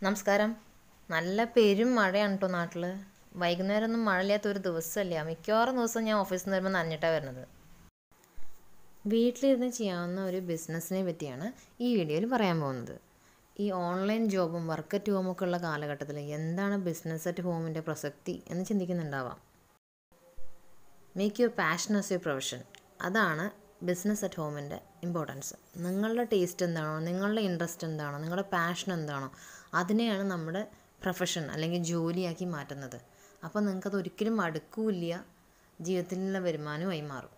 നമസ്കാരം നല്ല പെരും മഴയാണ് കേട്ടോ നാട്ടിൽ വൈകുന്നേരം ഒന്നും മഴയില്ലാത്ത ഒരു ദിവസമല്ല മിക്കവാറും ദിവസം ഞാൻ ഓഫീസിൽ നിന്ന് വരുമ്പോൾ നനഞ്ഞിട്ടാണ് വരുന്നത് വീട്ടിലിരുന്ന് ചെയ്യാവുന്ന ഒരു ബിസിനസ്സിനെ പറ്റിയാണ് ഈ വീഡിയോയിൽ പറയാൻ പോകുന്നത് ഈ ഓൺലൈൻ ജോബും വർക്ക് അറ്റ് ഹോമൊക്കെ ഉള്ള കാലഘട്ടത്തിൽ എന്താണ് ബിസിനസ് അറ്റ് ഹോമിൻ്റെ പ്രസക്തി എന്ന് ചിന്തിക്കുന്നുണ്ടാവാം make your passion as your profession അതാണ് ബിസിനസ് അറ്റ് ഹോമിൻ്റെ ഇമ്പോർട്ടൻസ് നിങ്ങളുടെ ടേസ്റ്റ് എന്താണോ നിങ്ങളുടെ ഇൻട്രസ്റ്റ് എന്താണോ നിങ്ങളുടെ പാഷൻ എന്താണോ അതിനെയാണ് നമ്മുടെ പ്രൊഫഷൻ അല്ലെങ്കിൽ ജോലിയാക്കി മാറ്റുന്നത് അപ്പോൾ നിങ്ങൾക്കത് ഒരിക്കലും മടുക്കൂല്ല ജീവിതത്തിലുള്ള വരുമാനമായി മാറും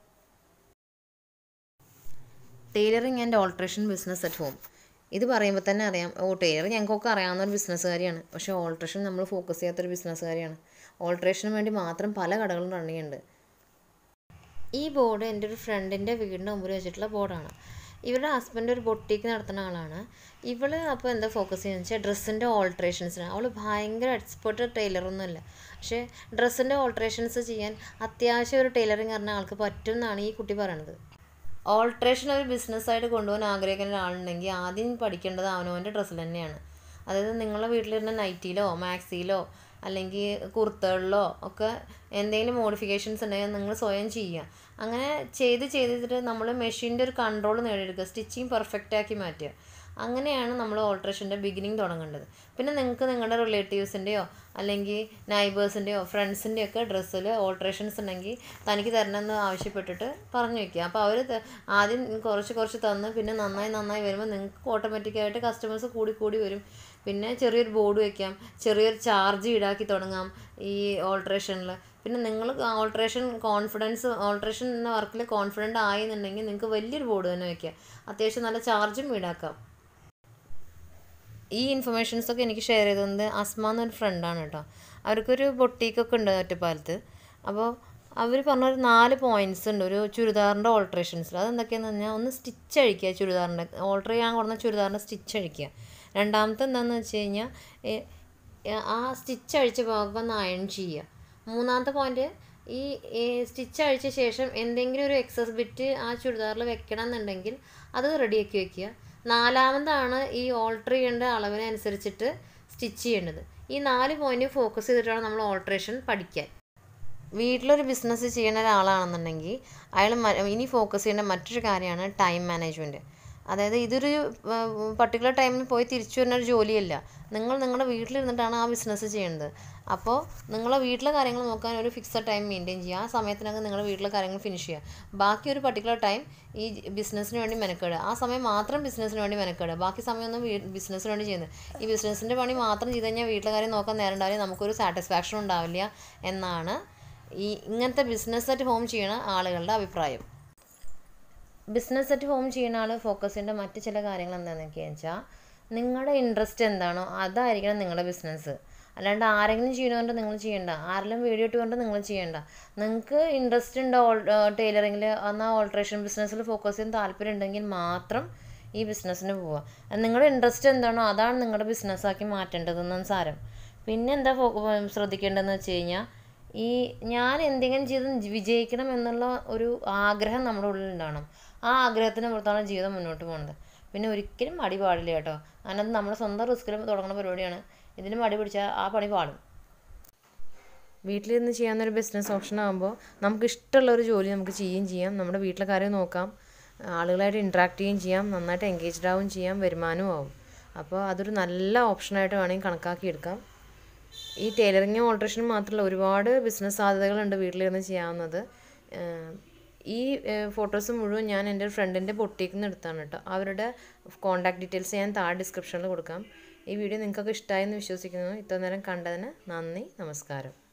tailoring and alteration business at home ഇത് പറയുമ്പോൾ തന്നെ അറിയാം ഓ ടൈലർ ഞങ്ങൾക്കൊക്കെ അറിയാവുന്ന ഒരു ബിസിനസ്സുകാരിയാണ് പക്ഷേ ഓൾട്രേഷൻ നമ്മൾ ഫോക്കസ് ചെയ്യാത്തൊരു ബിസിനസ്സുകാരിയാണ് ഓൾട്രേഷന് വേണ്ടി മാത്രം പല കടകളും റൺ ചെയ്യുന്നുണ്ട് ഈ ബോർഡ് എൻ്റെ ഒരു ഫ്രണ്ടിൻ്റെ വീടിൻ്റെ മുമ്പിൽ വെച്ചിട്ടുള്ള ബോർഡാണ് ഇവരുടെ ഹസ്ബൻഡ് ഒരു ബൊട്ടീക്ക് നടത്തുന്ന ആളാണ് ഇവള് അപ്പോൾ എന്താ ഫോക്കസ് ചെയ്യുന്നത് വെച്ചാൽ ഡ്രസ്സിൻ്റെ ഓൾട്രേഷൻസിനാണ് അവൾ ഭയങ്കര എക്സ്പെർട്ട് ടൈലറൊന്നുമല്ല പക്ഷേ ഡ്രസ്സിൻ്റെ ഓൾട്രേഷൻസ് ചെയ്യാൻ അത്യാവശ്യം ഒരു ടൈലറിങ് അറിഞ്ഞ ആൾക്ക് പറ്റും എന്നാണ് ഈ കുട്ടി പറയണത് ഓൾട്രേഷൻ ഒരു ബിസിനസ്സായിട്ട് കൊണ്ടുപോകാൻ ആഗ്രഹിക്കുന്ന ഒരാളുണ്ടെങ്കിൽ ആദ്യം പഠിക്കേണ്ടത് അവനവൻ്റെ ഡ്രസ്സിൽ തന്നെയാണ് അതായത് നിങ്ങളുടെ വീട്ടിലിരുന്ന നൈറ്റിയിലോ മാക്സിയിലോ അല്ലെങ്കിൽ കുർത്തകളിലോ ഒക്കെ എന്തെങ്കിലും മോഡിഫിക്കേഷൻസ് ഉണ്ടെങ്കിൽ നിങ്ങൾ സ്വയം ചെയ്യുക അങ്ങനെ ചെയ്ത് ചെയ്തിട്ട് നമ്മൾ മെഷീൻ്റെ ഒരു കൺട്രോൾ നേടിയെടുക്കുക സ്റ്റിച്ചിങ് പെർഫെക്റ്റ് ആക്കി മാറ്റുക അങ്ങനെയാണ് നമ്മൾ ഓൾട്രേഷൻ്റെ ബിഗിനിങ് തുടങ്ങേണ്ടത് പിന്നെ നിങ്ങൾക്ക് നിങ്ങളുടെ റിലേറ്റീവ്സിൻ്റെയോ അല്ലെങ്കിൽ നൈബേഴ്സിൻ്റെയോ ഫ്രണ്ട്സിൻ്റെയോ ഒക്കെ ഡ്രസ്സിൽ ഓൾട്രേഷൻസ് ഉണ്ടെങ്കിൽ തനിക്ക് തരണമെന്ന് ആവശ്യപ്പെട്ടിട്ട് പറഞ്ഞു വയ്ക്കുക അപ്പോൾ അവർ ആദ്യം കുറച്ച് കുറച്ച് തന്ന് പിന്നെ നന്നായി നന്നായി വരുമ്പോൾ നിങ്ങൾക്ക് ഓട്ടോമാറ്റിക്കായിട്ട് കസ്റ്റമേഴ്സ് കൂടി കൂടി വരും പിന്നെ ചെറിയൊരു ബോർഡ് വയ്ക്കാം ചെറിയൊരു ചാർജ് ഈടാക്കി തുടങ്ങാം ഈ ഓൾട്രേഷനിൽ പിന്നെ നിങ്ങൾ ഓൾട്രേഷൻ കോൺഫിഡൻസ് ഓൾട്രേഷൻ എന്ന വർക്കിൽ കോൺഫിഡൻ്റ് ആയി എന്നുണ്ടെങ്കിൽ നിങ്ങൾക്ക് വലിയൊരു ബോർഡ് തന്നെ വയ്ക്കാം അത്യാവശ്യം നല്ല ചാർജും ഈടാക്കാം ഈ ഇൻഫർമേഷൻസൊക്കെ എനിക്ക് ഷെയർ ചെയ്തത് അസ്മ എന്നൊരു ഫ്രണ്ടാണ് കേട്ടോ അവർക്കൊരു ബൊട്ടീക്കൊക്കെ ഉണ്ട് ഒറ്റപ്പാലത്ത് അപ്പോൾ അവർ പറഞ്ഞൊരു നാല് പോയിൻറ്റ്സ് ഉണ്ട് ഒരു ചുരിദാറിൻ്റെ ഓൾട്രേഷൻസിൽ അതെന്തൊക്കെയാണെന്ന് പറഞ്ഞാൽ ഒന്ന് സ്റ്റിച്ച് അഴിക്കുക ചുരിദാറിൻ്റെ ഓൾട്ടർ ചെയ്യാൻ കൊടുന്ന ചുരിദാറിൻ്റെ സ്റ്റിച്ച് അഴിക്കുക രണ്ടാമത്തെ എന്താണെന്ന് വെച്ച് കഴിഞ്ഞാൽ ആ സ്റ്റിച്ച് അഴിച്ച ഭാഗം ഒന്ന് അയൺ ചെയ്യുക മൂന്നാമത്തെ പോയിന്റ് ഈ സ്റ്റിച്ച് അഴിച്ച ശേഷം എന്തെങ്കിലും ഒരു എക്സസ് ബിറ്റ് ആ ചുരിദാറിൽ വെക്കണം എന്നുണ്ടെങ്കിൽ അത് റെഡിയാക്കി വെക്കുക നാലാമതാണ് ഈ ഓൾട്ടർ ചെയ്യേണ്ട അളവിനനുസരിച്ചിട്ട് സ്റ്റിച്ച് ചെയ്യേണ്ടത് ഈ നാല് പോയിന്റ് ഫോക്കസ് ചെയ്തിട്ടാണ് നമ്മൾ ഓൾട്രേഷൻ പഠിക്കാൻ വീട്ടിലൊരു ബിസിനസ് ചെയ്യുന്ന ഒരാളാണെന്നുണ്ടെങ്കിൽ അയാൾ ഇനി ഫോക്കസ് ചെയ്യേണ്ട മറ്റൊരു കാര്യമാണ് ടൈം മാനേജ്മെൻറ്റ് അതായത് ഇതൊരു പർട്ടിക്കുലർ ടൈമിൽ പോയി തിരിച്ചു വരുന്ന ഒരു ജോലിയല്ല നിങ്ങൾ നിങ്ങളുടെ വീട്ടിലിരുന്നിട്ടാണ് ആ ബിസിനസ് ചെയ്യുന്നത് അപ്പോൾ നിങ്ങളെ വീട്ടിലെ കാര്യങ്ങൾ നോക്കാൻ ഒരു ഫിക്സഡ് ടൈം മെയിൻറ്റെയിൻ ചെയ്യുക ആ സമയത്തിനകം നിങ്ങളുടെ വീട്ടിലെ കാര്യങ്ങൾ ഫിനിഷ് ചെയ്യുക ബാക്കി ഒരു പർട്ടിക്കുലർ ടൈം ഈ ബിസിനസ്സിന് വേണ്ടി മെനക്കെടുക ആ സമയം മാത്രം ബിസിനസ്സിന് വേണ്ടി മെനക്കെടുക ബാക്കി സമയമൊന്നും ബിസിനസ്സിന് വേണ്ടി ചെയ്യുന്നത് ഈ ബിസിനസ്സിൻ്റെ പണി മാത്രം ചെയ്ത് കഴിഞ്ഞാൽ വീട്ടിലെ കാര്യം നോക്കാൻ നേരം ഉണ്ടാവില്ല നമുക്കൊരു സാറ്റിസ്ഫാക്ഷൻ ഉണ്ടാവില്ല എന്നാണ് ഈ ഇങ്ങനത്തെ ബിസിനസ് അറ്റ് ഹോം ചെയ്യണ ആളുകളുടെ അഭിപ്രായം ബിസിനസ് അറ്റ് ഹോം ചെയ്യുന്ന ആൾ ഫോക്കസ് ചെയ്യേണ്ട മറ്റ് ചില കാര്യങ്ങൾ എന്താണെന്നൊക്കെ വെച്ചാൽ നിങ്ങളുടെ ഇൻട്രസ്റ്റ് എന്താണോ അതായിരിക്കണം നിങ്ങളുടെ ബിസിനസ് അല്ലാണ്ട് ആരെങ്കിലും ചെയ്യണതുകൊണ്ട് നിങ്ങൾ ചെയ്യണ്ട ആരെങ്കിലും വീഡിയോ ഇട്ടുകൊണ്ട് നിങ്ങൾ ചെയ്യണ്ട നിങ്ങൾക്ക് ഇൻട്രസ്റ്റ് ഉണ്ട് ടൈലറിങ്ങിൽ എന്നാൽ ഓൾട്രേഷൻ ബിസിനസ്സിൽ ഫോക്കസ് ചെയ്യാൻ താല്പര്യം ഉണ്ടെങ്കിൽ മാത്രം ഈ ബിസിനസ്സിന് പോവുക നിങ്ങളുടെ ഇൻട്രസ്റ്റ് എന്താണോ അതാണ് നിങ്ങളുടെ ബിസിനസ്സാക്കി മാറ്റേണ്ടതെന്നാണ് സാരം പിന്നെ എന്താ ശ്രദ്ധിക്കേണ്ടതെന്ന് വെച്ച് കഴിഞ്ഞാൽ ഈ ഞാൻ എന്തെങ്കിലും ചെയ്ത് വിജയിക്കണം എന്നുള്ള ഒരു ആഗ്രഹം നമ്മുടെ ഉള്ളിൽ ഉണ്ടാവണം ആ ആഗ്രഹത്തിന് പുറത്താണ് ജീവിതം മുന്നോട്ട് പോകുന്നത് പിന്നെ ഒരിക്കലും മടി പാടില്ല കേട്ടോ അതിനകത്ത് നമ്മുടെ സ്വന്തം റിസ്കിൽ തുടങ്ങുന്ന പരിപാടിയാണ് ഇതിന് മടി പിടിച്ചാൽ ആ പണി പാടും വീട്ടിലിരുന്ന് ചെയ്യാവുന്നൊരു ബിസിനസ് ഓപ്ഷൻ ആകുമ്പോൾ നമുക്ക് ഇഷ്ടമുള്ള ഒരു ജോലി നമുക്ക് ചെയ്യുകയും ചെയ്യാം നമ്മുടെ വീട്ടിലെ കാര്യം നോക്കാം ആളുകളായിട്ട് ഇൻട്രാക്ട് ചെയ്യുകയും ചെയ്യാം നന്നായിട്ട് എൻഗേജ്ഡ് ആവുകയും ചെയ്യാം വരുമാനവും ആവും അപ്പോൾ അതൊരു നല്ല ഓപ്ഷനായിട്ട് വേണമെങ്കിൽ കണക്കാക്കിയെടുക്കാം ഈ ടൈലറിങ്ങും ഓൾട്രേഷനും മാത്രമല്ല ഒരുപാട് ബിസിനസ് സാധ്യതകളുണ്ട് വീട്ടിലിരുന്ന് ചെയ്യാവുന്നത് ഈ ഫോട്ടോസ് മുഴുവൻ ഞാൻ എൻ്റെ ഫ്രണ്ടിൻ്റെ പൊട്ടിയിൽ നിന്ന് എടുത്താണ് കേട്ടോ അവരുടെ കോൺടാക്ട് ഡീറ്റെയിൽസ് ഞാൻ താഴെ ഡിസ്ക്രിപ്ഷനിൽ കൊടുക്കാം ഈ വീഡിയോ നിങ്ങൾക്കൊക്കെ ഇഷ്ടമായെന്ന് വിശ്വസിക്കുന്നു ഇത്ര നേരം കണ്ടതിന് നന്ദി നമസ്കാരം